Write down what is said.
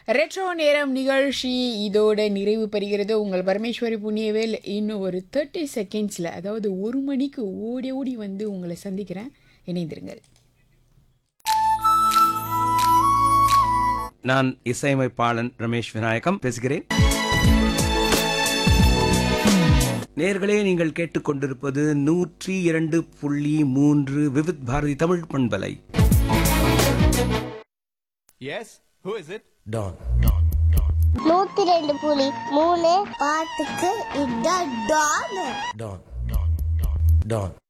Retro நேரம் நிகழ்ச்சி இதோட நிறைவு பெறுகிறது உங்கள் பரமேஸ்வரி புண்ணியவேல் இன்னும் ஒரு தேர்ட்டி செகண்ட்ஸில் அதாவது ஒரு மணிக்கு ஓடி ஓடி வந்து உங்களை சந்திக்கிறேன் இணைந்திருங்கள் நான் இசையமைப்பாளன் ரமேஷ் விநாயகம் பேசுகிறேன் நேர்களே நீங்கள் கேட்டுக்கொண்டிருப்பது நூற்றி இரண்டு புள்ளி மூன்று விவித் பாரதி தமிழ் பண்பலை Yes? Who is it? நூத்தி ரெண்டு புலி மூணு பாட்டுக்கு இதான் டான் Don. Don.